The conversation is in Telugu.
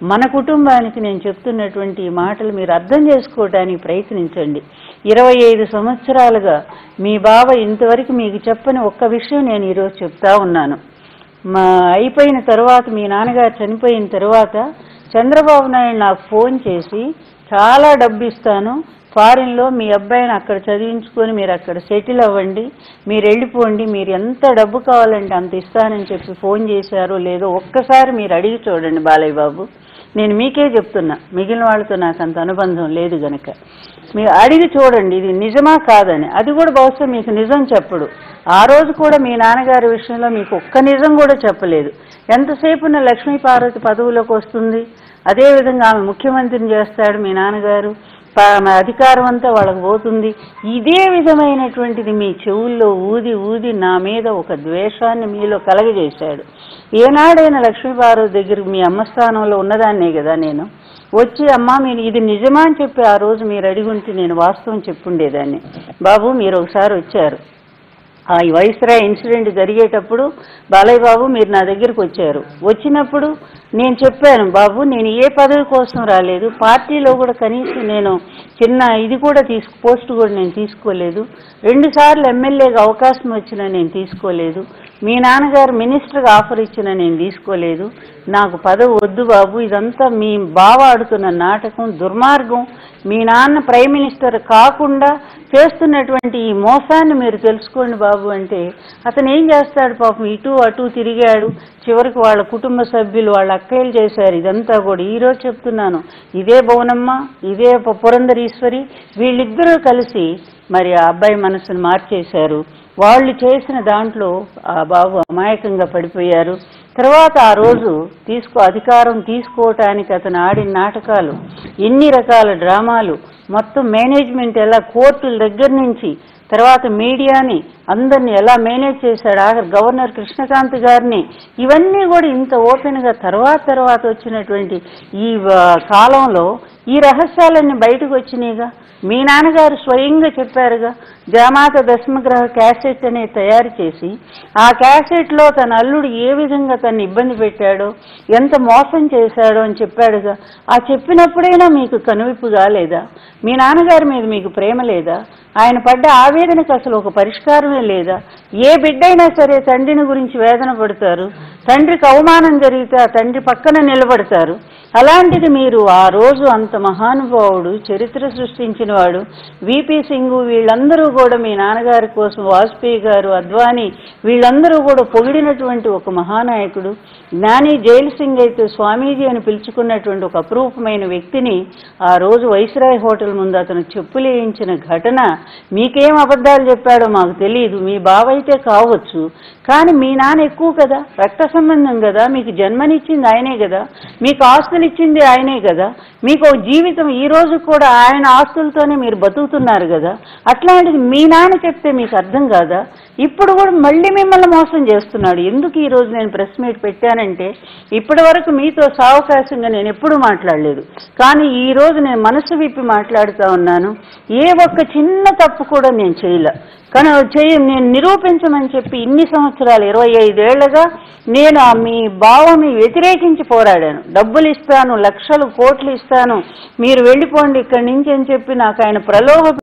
మన కుటుంబానికి నేను చెప్తున్నటువంటి ఈ మాటలు మీరు అర్థం చేసుకోవడానికి ప్రయత్నించండి ఇరవై ఐదు సంవత్సరాలుగా మీ బావ ఇంతవరకు మీకు చెప్పని ఒక్క విషయం నేను ఈరోజు చెప్తా ఉన్నాను మా అయిపోయిన తర్వాత మీ నాన్నగారు చనిపోయిన తర్వాత చంద్రబాబు నాయుడు నాకు ఫోన్ చేసి చాలా డబ్బు ఇస్తాను ఫారిన్లో మీ అబ్బాయిని అక్కడ చదివించుకొని మీరు అక్కడ సెటిల్ అవ్వండి మీరు వెళ్ళిపోండి మీరు ఎంత డబ్బు కావాలంటే అంత ఇస్తానని చెప్పి ఫోన్ చేశారో లేదో ఒక్కసారి మీరు అడిగి చూడండి బాలయ్య బాబు నేను మీకే చెప్తున్నా మిగిలిన వాళ్ళతో నాకు అంత అనుబంధం లేదు గనక మీరు అడిగి చూడండి ఇది నిజమా కాదని అది కూడా బహుశా మీకు నిజం చెప్పడు ఆ రోజు కూడా మీ నాన్నగారి విషయంలో మీకు ఒక్క నిజం కూడా చెప్పలేదు ఎంతసేపున లక్ష్మీ పార్వతి పదవులోకి వస్తుంది అదేవిధంగా ఆమె ముఖ్యమంత్రిని చేస్తాడు మీ నాన్నగారు ప- ఆమె అధికారం అంతా వాళ్ళకి పోతుంది ఇదే విధమైనటువంటిది మీ చెవుల్లో ఊది ఊది నా మీద ఒక ద్వేషాన్ని మీలో కలగజేశాడు ఏనాడైనా లక్ష్మీపార్వతి దగ్గర మీ అమ్మ స్థానంలో ఉన్నదాన్నే కదా నేను వచ్చి అమ్మా మీరు ఇది నిజమా అని చెప్పి ఆ రోజు మీరు అడిగి ఉంటే నేను వాస్తవం చెప్పుండేదాన్ని బాబు మీరు ఒకసారి వచ్చారు ఆ ఈ వైస్రాయ్ ఇన్సిడెంట్ జరిగేటప్పుడు బాలయ్య బాబు మీరు నా దగ్గరికి వచ్చారు వచ్చినప్పుడు నేను చెప్పాను బాబు నేను ఏ పదవి కోసం రాలేదు పార్టీలో కూడా కనీసం నేను చిన్న ఇది కూడా తీసుకు పోస్ట్ కూడా నేను తీసుకోలేదు రెండు సార్లు ఎమ్మెల్యేగా అవకాశం వచ్చినా నేను తీసుకోలేదు మీ నాన్నగారు మినిస్టర్గా ఆఫర్ ఇచ్చినా నేను తీసుకోలేదు నాకు పదవి వద్దు బాబు ఇదంతా మీ బావ ఆడుతున్న నాటకం దుర్మార్గం మీ నాన్న ప్రైమ్ మినిస్టర్ కాకుండా చేస్తున్నటువంటి ఈ మోసాన్ని మీరు తెలుసుకోండి బాబు అంటే అతను ఏం చేస్తాడు పాపం ఇటు అటు తిరిగాడు చివరికి వాళ్ళ కుటుంబ సభ్యులు వాళ్ళ అక్కయ్యలు చేశారు ఇదంతా కూడా ఈ రోజు చెప్తున్నాను ఇదే భువనమ్మ ఇదే ప- పురంధరీశ్వరి వీళ్ళిద్దరూ కలిసి మరి ఆ అబ్బాయి మనసును మార్చేశారు వాళ్ళు చేసిన దాంట్లో ఆ బాబు అమాయకంగా పడిపోయారు తర్వాత ఆ రోజు తీసుకో అధికారం తీసుకోవటానికి అతను ఆడిన నాటకాలు ఎన్ని రకాల డ్రామాలు మొత్తం మేనేజ్మెంట్ ఎలా కోర్టుల దగ్గర నుంచి తర్వాత మీడియాని అందరిని ఎలా మేనేజ్ చేశాడు ఆఖరి గవర్నర్ కృష్ణకాంత్ గారిని ఇవన్నీ కూడా ఇంత ఓపెన్గా తర్వాత తర్వాత వచ్చినటువంటి ఈ ఆ, కాలంలో ఈ రహస్యాలన్నీ బయటకు వచ్చినాయిగా మీ నాన్నగారు స్వయంగా చెప్పారుగా జామాత దశమగ్రహ క్యాసెట్ అనేది తయారు చేసి ఆ క్యాసెట్లో తన అల్లుడు ఏ విధంగా తను ఇబ్బంది పెట్టాడో ఎంత మోసం చేశాడో అని చెప్పాడుగా ఆ చెప్పినప్పుడైనా మీకు కనువిప్పు కాలేదా మీ నాన్నగారి మీద మీకు ప్రేమ లేదా ఆయన పడ్డ ఆవేదనకు అసలు ఒక పరిష్కారమే లేదా ఏ బిడ్డైనా సరే తండ్రిని గురించి వేదన పడతారు తండ్రికి అవమానం జరిగితే ఆ తండ్రి పక్కన నిలబడతారు అలాంటిది మీరు ఆ రోజు అంత మహానుభావుడు చరిత్ర సృష్టించిన వాడు విపి సింగ్ వీళ్ళందరూ కూడా మీ నాన్నగారి కోసం వాజ్పేయి గారు అద్వానీ వీళ్ళందరూ కూడా పొగిడినటువంటి ఒక మహానాయకుడు జ్ఞాని జైల్ సింగ్ అయితే స్వామీజీ అని పిలుచుకున్నటువంటి ఒక అపురూపమైన వ్యక్తిని ఆ రోజు వైస్రాయ్ హోటల్ ముందు అతను చెప్పులేయించిన ఘటన మీకేం అబద్ధాలు చెప్పాడో మాకు తెలియదు మీ బావ అయితే కావచ్చు కానీ మీ నాన్న ఎక్కువ కదా రక్త సంబంధం కదా మీకు జన్మనిచ్చింది ఆయనే కదా మీకు ఆస్తులు ఇచ్చింది ఆయనే కదా మీకు ఒక జీవితం ఈ రోజు కూడా ఆయన ఆస్తులతోనే మీరు బతుకుతున్నారు కదా అట్లాంటిది మీ నాన్న చెప్తే మీకు అర్థం కాదా ఇప్పుడు కూడా మళ్ళీ మిమ్మల్ని మోసం చేస్తున్నాడు ఎందుకు ఈ రోజు నేను ప్రెస్ మీట్ పెట్టానంటే ఇప్పటి వరకు మీతో సావకాశంగా నేను ఎప్పుడూ మాట్లాడలేదు కానీ ఈ రోజు నేను మనసు విప్పి మాట్లాడుతూ ఉన్నాను ఏ ఒక్క చిన్న తప్పు కూడా నేను చేయలే కానీ చేయ నేను నిరూపించమని చెప్పి ఇన్ని సంవత్సరాలు ఇరవై ఐదేళ్లుగా నేను ఆ మీ భావాన్ని వ్యతిరేకించి పోరాడాను డబ్బులు ఇస్తాను లక్షలు కోట్లు ఇస్తాను మీరు వెళ్ళిపోండి ఇక్కడి నుంచి అని చెప్పి నాకు ఆయన ప్రలోభ